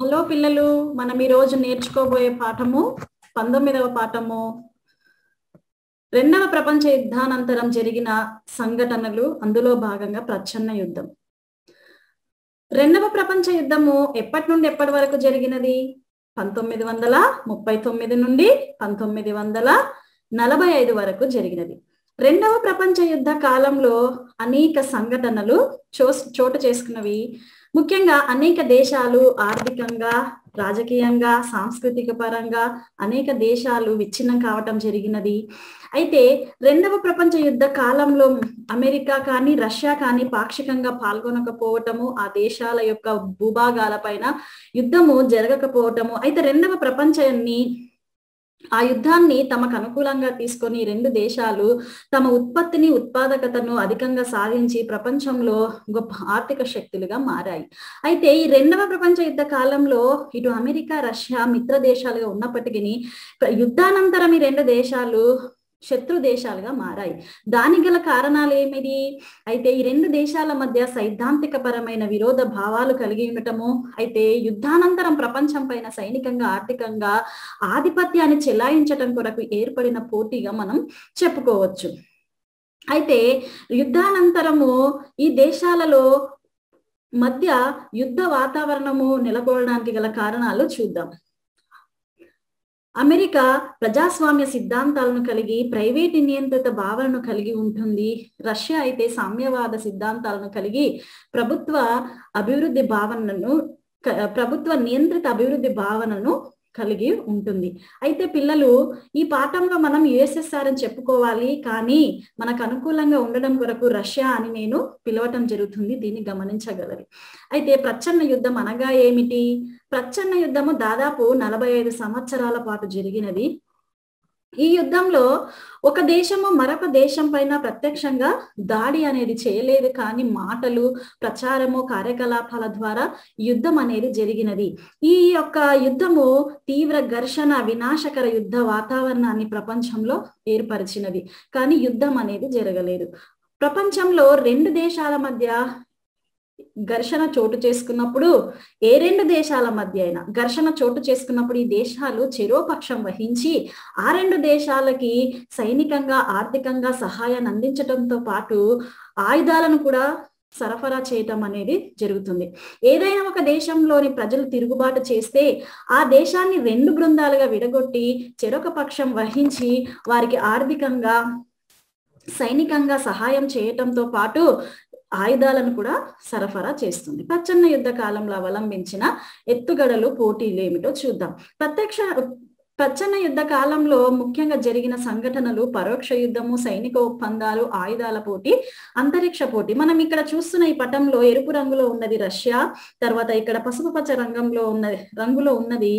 hello పిల్లలు మనం ఈ రోజు నేర్చుకోబోయే పాఠము పంతొమ్మిదవ పాఠము రెండవ ప్రపంచ యుద్ధానంతరం జరిగిన సంఘటనలు అందులో భాగంగా ప్రచ్ఛన్న యుద్ధం రెండవ ప్రపంచ యుద్ధము ఎప్పటి నుండి ఎప్పటి వరకు జరిగినది పంతొమ్మిది వందల ముప్పై తొమ్మిది నుండి పంతొమ్మిది వందల నలభై ఐదు వరకు జరిగినది రెండవ ప్రపంచ యుద్ధ కాలంలో అనేక సంఘటనలు చో చోటు చేసుకున్నవి ముఖ్యంగా అనేక దేశాలు ఆర్థికంగా రాజకీయంగా సాంస్కృతిక పరంగా అనేక దేశాలు విచ్ఛిన్నం కావటం జరిగినది అయితే రెండవ ప్రపంచ యుద్ధ కాలంలో అమెరికా కానీ రష్యా కానీ పాక్షికంగా పాల్గొనకపోవటము ఆ దేశాల యొక్క భూభాగాల పైన యుద్ధము జరగకపోవటము అయితే రెండవ ప్రపంచాన్ని ఆ యుద్ధాన్ని తమకు అనుకూలంగా తీసుకొని రెండు దేశాలు తమ ఉత్పత్తిని ఉత్పాదకతను అధికంగా సాధించి ప్రపంచంలో గొప్ప ఆర్థిక శక్తులుగా మారాయి అయితే ఈ రెండవ ప్రపంచ యుద్ధ కాలంలో ఇటు అమెరికా రష్యా మిత్ర దేశాలుగా ఉన్నప్పటికీ యుద్ధానంతరం ఈ రెండు దేశాలు శత్రు దేశాలుగా మారాయి దానికి గల కారణాలు ఏమిటి అయితే ఈ రెండు దేశాల మధ్య సైద్ధాంతిక పరమైన విరోధ భావాలు కలిగి ఉండటము అయితే యుద్ధానంతరం ప్రపంచం పైన సైనికంగా ఆర్థికంగా ఆధిపత్యాన్ని చెలాయించటం కొరకు ఏర్పడిన పోటీగా మనం చెప్పుకోవచ్చు అయితే యుద్ధానంతరము ఈ దేశాలలో మధ్య యుద్ధ వాతావరణము నెలకొనడానికి గల కారణాలు చూద్దాం అమెరికా ప్రజాస్వామ్య సిద్ధాంతాలను కలిగి ప్రైవేట్ నియంత్రిత భావనను కలిగి ఉంటుంది రష్యా అయితే సామ్యవాద సిద్ధాంతాలను కలిగి ప్రభుత్వ అభివృద్ధి భావనను ప్రభుత్వ నియంత్రిత అభివృద్ధి భావనను కలిగి ఉంటుంది అయితే పిల్లలు ఈ పాఠంలో మనం యుఎస్ఎస్ఆర్ అని చెప్పుకోవాలి కానీ మనకు అనుకూలంగా ఉండడం కొరకు రష్యా అని నేను పిలవటం జరుగుతుంది దీన్ని గమనించగలరు అయితే ప్రచ్ఛన్న యుద్ధం అనగా ఏమిటి ప్రచ్ఛన్న యుద్ధము దాదాపు నలభై ఐదు సంవత్సరాల పాటు జరిగినది ఈ యుద్ధంలో ఒక దేశము మరొక దేశం పైన ప్రత్యక్షంగా దాడి అనేది చేయలేదు కానీ మాటలు ప్రచారము కార్యకలాపాల ద్వారా యుద్ధం అనేది జరిగినది ఈ యొక్క యుద్ధము తీవ్ర ఘర్షణ వినాశకర యుద్ధ వాతావరణాన్ని ప్రపంచంలో ఏర్పరిచినది కానీ యుద్ధం అనేది జరగలేదు ప్రపంచంలో రెండు దేశాల మధ్య ఘర్షణ చోటు చేసుకున్నప్పుడు ఏ రెండు దేశాల మధ్య అయినా ఘర్షణ చోటు చేసుకున్నప్పుడు ఈ దేశాలు చెరోపక్షం వహించి ఆ రెండు దేశాలకి సైనికంగా ఆర్థికంగా సహాయాన్ని అందించడంతో పాటు ఆయుధాలను కూడా సరఫరా చేయటం అనేది జరుగుతుంది ఏదైనా ఒక దేశంలోని ప్రజలు తిరుగుబాటు చేస్తే ఆ దేశాన్ని రెండు బృందాలుగా విడగొట్టి చెరొక పక్షం వహించి వారికి ఆర్థికంగా సైనికంగా సహాయం చేయటంతో పాటు ఆయుధాలను కూడా సరఫరా చేస్తుంది ప్రచన్న యుద్ధ కాలంలో అవలంబించిన ఎత్తుగడలు పోటీలు ఏమిటో చూద్దాం ప్రత్యక్ష ప్రచ్ఛన్న యుద్ధ కాలంలో ముఖ్యంగా జరిగిన సంఘటనలు పరోక్ష యుద్ధము సైనిక ఒప్పందాలు ఆయుధాల పోటీ అంతరిక్ష పోటీ మనం ఇక్కడ చూస్తున్న ఈ పటంలో ఎరుపు రంగులో ఉన్నది రష్యా తర్వాత ఇక్కడ పసుపు పచ్చ రంగంలో ఉన్నది రంగులో ఉన్నది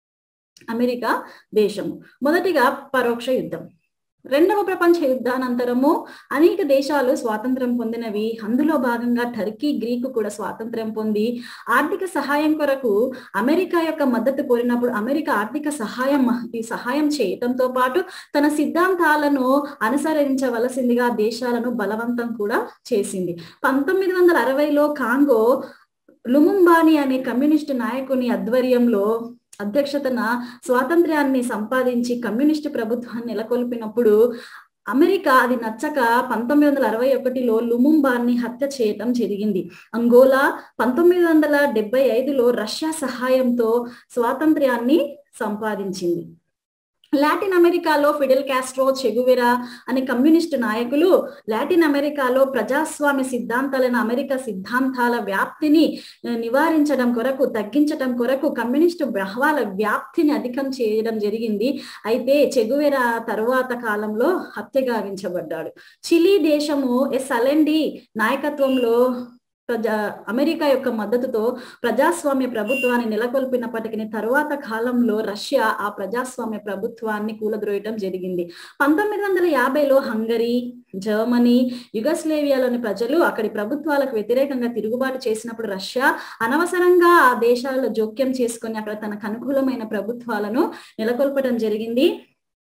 అమెరికా దేశము మొదటిగా పరోక్ష యుద్ధం రెండవ ప్రపంచ యుద్ధానంతరము అనేక దేశాలు స్వాతంత్రం పొందినవి అందులో భాగంగా టర్కీ గ్రీకు కూడా స్వాతంత్రం పొంది ఆర్థిక సహాయం కొరకు అమెరికా యొక్క మద్దతు కోరినప్పుడు అమెరికా ఆర్థిక సహాయం ఈ సహాయం చేయటంతో పాటు తన సిద్ధాంతాలను అనుసరించవలసిందిగా దేశాలను బలవంతం కూడా చేసింది పంతొమ్మిది వందల అరవైలో కాంగో లుముంబాని అనే కమ్యూనిస్టు నాయకుని ఆధ్వర్యంలో అధ్యక్షతన స్వాతంత్ర్యాన్ని సంపాదించి కమ్యూనిస్టు ప్రభుత్వాన్ని నెలకొల్పినప్పుడు అమెరికా అది నచ్చక పంతొమ్మిది వందల అరవై ఒకటిలో లుముంబాన్ని హత్య చేయటం జరిగింది అంగోలా పంతొమ్మిది వందల డెబ్బై ఐదులో రష్యా సహాయంతో స్వాతంత్ర్యాన్ని సంపాదించింది లాటిన్ అమెరికాలో ఫిడెల్ కాస్ట్రో చెగువెరా అనే కమ్యూనిస్టు నాయకులు లాటిన్ అమెరికాలో ప్రజాస్వామ్య సిద్ధాంతాలైన అమెరికా సిద్ధాంతాల వ్యాప్తిని నివారించడం కొరకు తగ్గించడం కొరకు కమ్యూనిస్టు భావాల వ్యాప్తిని అధికం చేయడం జరిగింది అయితే చెగువెరా తరువాత కాలంలో హత్య గావించబడ్డాడు చిలీ దేశము ఎస్ అలెండి నాయకత్వంలో ప్రజా అమెరికా యొక్క మద్దతుతో ప్రజాస్వామ్య ప్రభుత్వాన్ని నెలకొల్పినప్పటికీ తరువాత కాలంలో రష్యా ఆ ప్రజాస్వామ్య ప్రభుత్వాన్ని కూలద్రోయటం జరిగింది పంతొమ్మిది వందల యాభైలో హంగరీ జర్మనీ యుగస్లేవియాలోని ప్రజలు అక్కడి ప్రభుత్వాలకు వ్యతిరేకంగా తిరుగుబాటు చేసినప్పుడు రష్యా అనవసరంగా ఆ దేశాలలో జోక్యం చేసుకొని అక్కడ తనకు అనుకూలమైన ప్రభుత్వాలను నెలకొల్పడం జరిగింది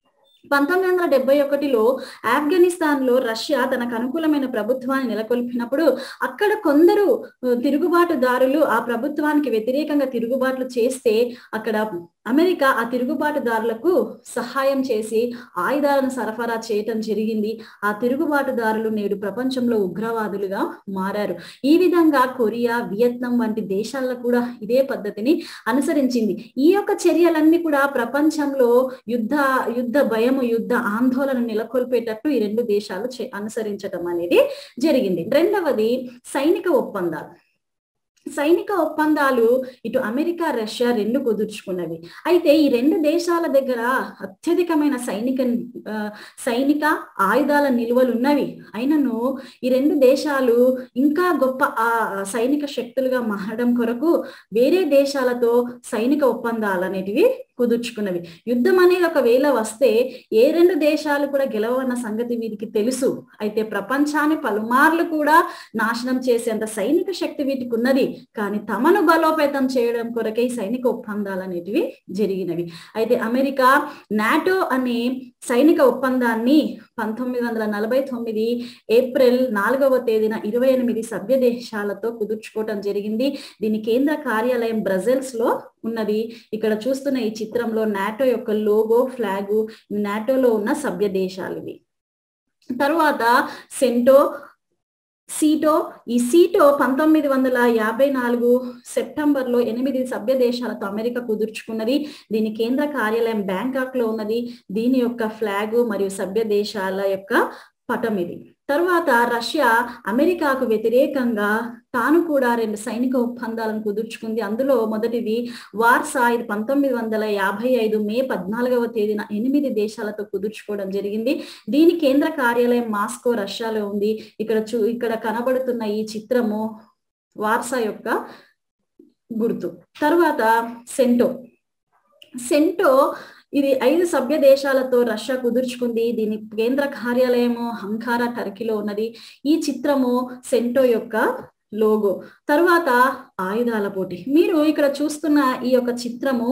పంతొమ్మిది వందల డెబ్బై ఒకటిలో ఆఫ్ఘనిస్తాన్ లో రష్యా తనకు అనుకూలమైన ప్రభుత్వాన్ని నెలకొల్పినప్పుడు అక్కడ కొందరు తిరుగుబాటుదారులు ఆ ప్రభుత్వానికి వ్యతిరేకంగా తిరుగుబాట్లు చేస్తే అక్కడ అమెరికా ఆ తిరుగుబాటుదారులకు సహాయం చేసి ఆయుధాలను సరఫరా చేయటం జరిగింది ఆ తిరుగుబాటుదారులు నేడు ప్రపంచంలో ఉగ్రవాదులుగా మారారు ఈ విధంగా కొరియా వియత్నాం వంటి దేశాల్లో కూడా ఇదే పద్ధతిని అనుసరించింది ఈ యొక్క చర్యలన్నీ కూడా ప్రపంచంలో యుద్ధ యుద్ధ భయము యుద్ధ ఆందోళన నెలకొల్పేటట్టు ఈ రెండు దేశాలు అనుసరించడం అనేది జరిగింది రెండవది సైనిక ఒప్పందాలు సైనిక ఒప్పందాలు ఇటు అమెరికా రష్యా రెండు కుదుర్చుకున్నవి అయితే ఈ రెండు దేశాల దగ్గర అత్యధికమైన సైనిక సైనిక ఆయుధాల నిల్వలు ఉన్నవి అయినను ఈ రెండు దేశాలు ఇంకా గొప్ప ఆ సైనిక శక్తులుగా మారడం కొరకు వేరే దేశాలతో సైనిక ఒప్పందాలు అనేటివి కుదుర్చుకున్నవి యుద్ధం అనేది ఒకవేళ వస్తే ఏ రెండు దేశాలు కూడా గెలవన్న సంగతి వీరికి తెలుసు అయితే ప్రపంచాన్ని పలుమార్లు కూడా నాశనం చేసేంత సైనిక శక్తి వీటికి ఉన్నది కానీ తమను బలోపేతం చేయడం కొరకే సైనిక ఒప్పందాలు అనేటివి జరిగినవి అయితే అమెరికా నాటో అనే సైనిక ఒప్పందాన్ని పంతొమ్మిది వందల నలభై తొమ్మిది ఏప్రిల్ నాలుగవ తేదీన ఇరవై ఎనిమిది సభ్య దేశాలతో కుదుర్చుకోవటం జరిగింది దీని కేంద్ర కార్యాలయం బ్రజిల్స్ లో ఉన్నది ఇక్కడ చూస్తున్న ఈ చిత్రంలో నాటో యొక్క లోగో ఫ్లాగు నాటోలో ఉన్న సభ్య దేశాలు ఇవి తరువాత సెంటో సీటో ఈ సీటో పంతొమ్మిది వందల యాభై నాలుగు సెప్టెంబర్ లో ఎనిమిది సభ్య దేశాలతో అమెరికా కుదుర్చుకున్నది దీని కేంద్ర కార్యాలయం బ్యాంకాక్ లో ఉన్నది దీని యొక్క ఫ్లాగ్ మరియు సభ్య దేశాల యొక్క పటం ఇది తర్వాత రష్యా అమెరికాకు వ్యతిరేకంగా తాను కూడా రెండు సైనిక ఒప్పందాలను కుదుర్చుకుంది అందులో మొదటిది వార్సా ఇది పంతొమ్మిది వందల యాభై ఐదు మే పద్నాలుగవ తేదీన ఎనిమిది దేశాలతో కుదుర్చుకోవడం జరిగింది దీని కేంద్ర కార్యాలయం మాస్కో రష్యాలో ఉంది ఇక్కడ చూ ఇక్కడ కనబడుతున్న ఈ చిత్రము వార్సా యొక్క గుర్తు తర్వాత సెంటో సెంటో ఇది ఐదు సభ్య దేశాలతో రష్యా కుదుర్చుకుంది దీని కేంద్ర కార్యాలయము హంకారా టర్కీలో ఉన్నది ఈ చిత్రము సెంటో యొక్క లోగో తర్వాత ఆయుధాల పోటీ మీరు ఇక్కడ చూస్తున్న ఈ యొక్క చిత్రము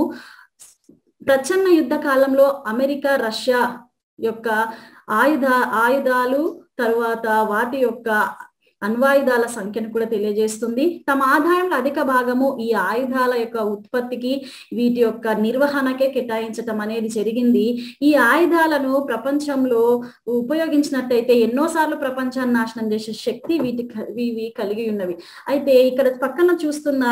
ప్రచన్న యుద్ధ కాలంలో అమెరికా రష్యా యొక్క ఆయుధ ఆయుధాలు తరువాత వాటి యొక్క అణ్వాయుధాల సంఖ్యను కూడా తెలియజేస్తుంది తమ ఆదాయంలో అధిక భాగము ఈ ఆయుధాల యొక్క ఉత్పత్తికి వీటి యొక్క నిర్వహణకే కేటాయించటం అనేది జరిగింది ఈ ఆయుధాలను ప్రపంచంలో ఉపయోగించినట్టయితే ఎన్నోసార్లు ప్రపంచాన్ని నాశనం చేసే శక్తి వీటి ఇవి కలిగి ఉన్నవి అయితే ఇక్కడ పక్కన చూస్తున్న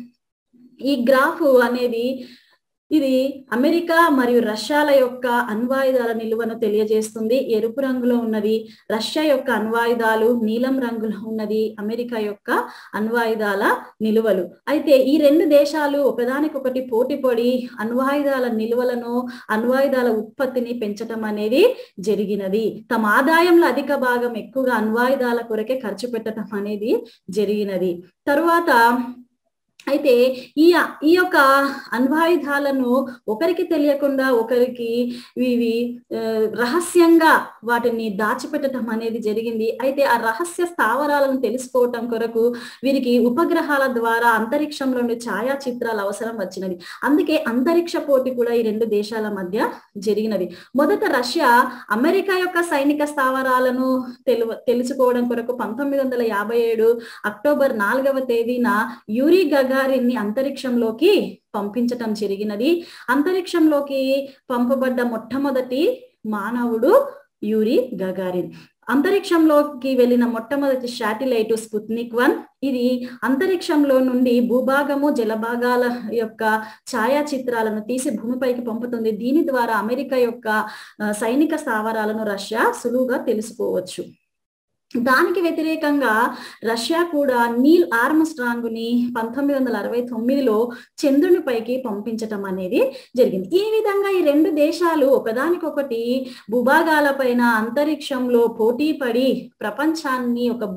ఈ గ్రాఫ్ అనేది ఇది అమెరికా మరియు రష్యాల యొక్క అణ్వాయుధాల నిలువను తెలియజేస్తుంది ఎరుపు రంగులో ఉన్నది రష్యా యొక్క అణ్వాయుధాలు నీలం రంగులో ఉన్నది అమెరికా యొక్క అణ్వాయుధాల నిలువలు అయితే ఈ రెండు దేశాలు ఒకదానికొకటి పోటీ పడి అణ్వాయుధాల నిలువలను అణ్వాయుధాల ఉత్పత్తిని పెంచటం అనేది జరిగినది తమ ఆదాయంలో అధిక భాగం ఎక్కువగా అణ్వాయుధాల కొరకే ఖర్చు పెట్టడం అనేది జరిగినది తరువాత అయితే ఈ ఈ యొక్క అణ్వాయుధాలను ఒకరికి తెలియకుండా ఒకరికి ఇవి రహస్యంగా వాటిని దాచిపెట్టడం అనేది జరిగింది అయితే ఆ రహస్య స్థావరాలను తెలుసుకోవటం కొరకు వీరికి ఉపగ్రహాల ద్వారా అంతరిక్షంలో ఛాయాచిత్రాలు అవసరం వచ్చినది అందుకే అంతరిక్ష పోటీ కూడా ఈ రెండు దేశాల మధ్య జరిగినది మొదట రష్యా అమెరికా యొక్క సైనిక స్థావరాలను తెలు తెలుసుకోవడం కొరకు పంతొమ్మిది వందల యాభై ఏడు అక్టోబర్ నాలుగవ తేదీన యూరి గగారిన్ ని అంతరిక్షంలోకి పంపించటం జరిగినది అంతరిక్షంలోకి పంపబడ్డ మొట్టమొదటి మానవుడు యూరి గగారిన్ అంతరిక్షంలోకి వెళ్ళిన మొట్టమొదటి శాటిలైట్ స్పుత్నిక్ వన్ ఇది అంతరిక్షంలో నుండి భూభాగము జలభాగాల యొక్క ఛాయాచిత్రాలను తీసి భూమిపైకి పంపుతుంది దీని ద్వారా అమెరికా యొక్క సైనిక స్థావరాలను రష్యా సులువుగా తెలుసుకోవచ్చు దానికి వ్యతిరేకంగా రష్యా కూడా నీల్ ఆర్మ్స్ట్రాంగ్ ని పంతొమ్మిది వందల అరవై తొమ్మిదిలో చంద్రుని పైకి పంపించటం అనేది జరిగింది ఈ విధంగా ఈ రెండు దేశాలు ఒకదానికొకటి భూభాగాల పైన అంతరిక్షంలో పోటీ పడి ప్రపంచాన్ని ఒక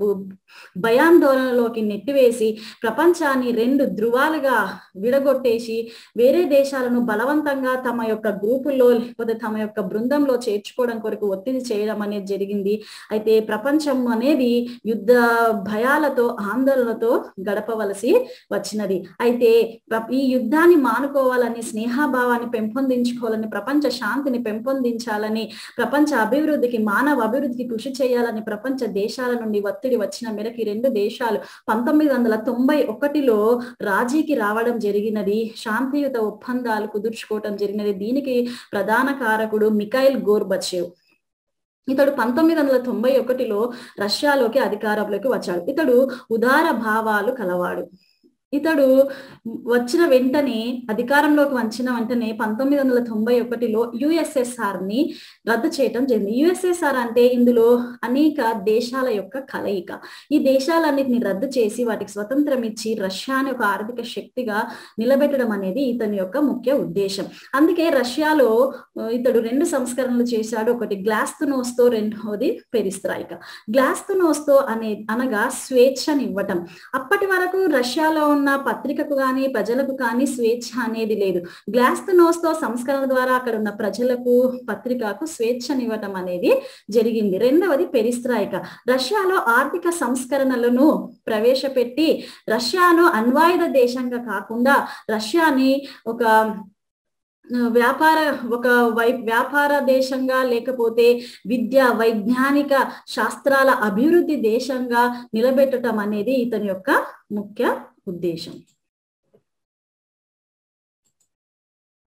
భయాందోళనలోకి నెట్టివేసి ప్రపంచాన్ని రెండు ధృవాలుగా విడగొట్టేసి వేరే దేశాలను బలవంతంగా తమ యొక్క గ్రూపుల్లో లేకపోతే తమ యొక్క బృందంలో చేర్చుకోవడం కొరకు ఒత్తిడి చేయడం అనేది జరిగింది అయితే ప్రపంచం అనేది యుద్ధ భయాలతో ఆందోళనతో గడపవలసి వచ్చినది అయితే ఈ యుద్ధాన్ని మానుకోవాలని స్నేహభావాన్ని పెంపొందించుకోవాలని ప్రపంచ శాంతిని పెంపొందించాలని ప్రపంచ అభివృద్ధికి మానవ అభివృద్ధికి కృషి చేయాలని ప్రపంచ దేశాల నుండి ఒత్తిడి వచ్చిన మేరకు రెండు దేశాలు పంతొమ్మిది వందల తొంభై ఒకటిలో రాజీకి రావడం జరిగినది శాంతియుత ఒప్పందాలు కుదుర్చుకోవటం జరిగినది దీనికి ప్రధాన కారకుడు మిఖైల్ గోర్బచేవ్ ఇతడు పంతొమ్మిది వందల తొంభై ఒకటిలో రష్యాలోకి అధికారంలోకి వచ్చాడు ఇతడు ఉదార భావాలు కలవాడు ఇతడు వచ్చిన వెంటనే అధికారంలోకి వచ్చిన వెంటనే పంతొమ్మిది వందల తొంభై ఒకటిలో యుఎస్ఎస్ఆర్ ని రద్దు చేయటం జరిగింది యుఎస్ఎస్ఆర్ అంటే ఇందులో అనేక దేశాల యొక్క కలయిక ఈ దేశాలన్నిటిని రద్దు చేసి వాటికి స్వతంత్రం ఇచ్చి రష్యాని ఒక ఆర్థిక శక్తిగా నిలబెట్టడం అనేది ఇతని యొక్క ముఖ్య ఉద్దేశం అందుకే రష్యాలో ఇతడు రెండు సంస్కరణలు చేశాడు ఒకటి గ్లాస్తునోస్తో రెండవది పెరిస్త్రాయిక గ్లాస్తునోస్తో అనే అనగా స్వేచ్ఛనివ్వటం అప్పటి వరకు రష్యాలో ఉన్న పత్రికకు కానీ ప్రజలకు కానీ స్వేచ్ఛ అనేది లేదు గ్లాస్ నోస్తో సంస్కరణ ద్వారా అక్కడ ఉన్న ప్రజలకు పత్రికకు స్వేచ్ఛనివ్వటం అనేది జరిగింది రెండవది పెరిస్త్రాయిక రష్యాలో ఆర్థిక సంస్కరణలను ప్రవేశపెట్టి రష్యాను అణ్వాయుధ దేశంగా కాకుండా రష్యాని ఒక వ్యాపార ఒక వై వ్యాపార దేశంగా లేకపోతే విద్య వైజ్ఞానిక శాస్త్రాల అభివృద్ధి దేశంగా నిలబెట్టడం అనేది ఇతని యొక్క ముఖ్య ఉద్దేశం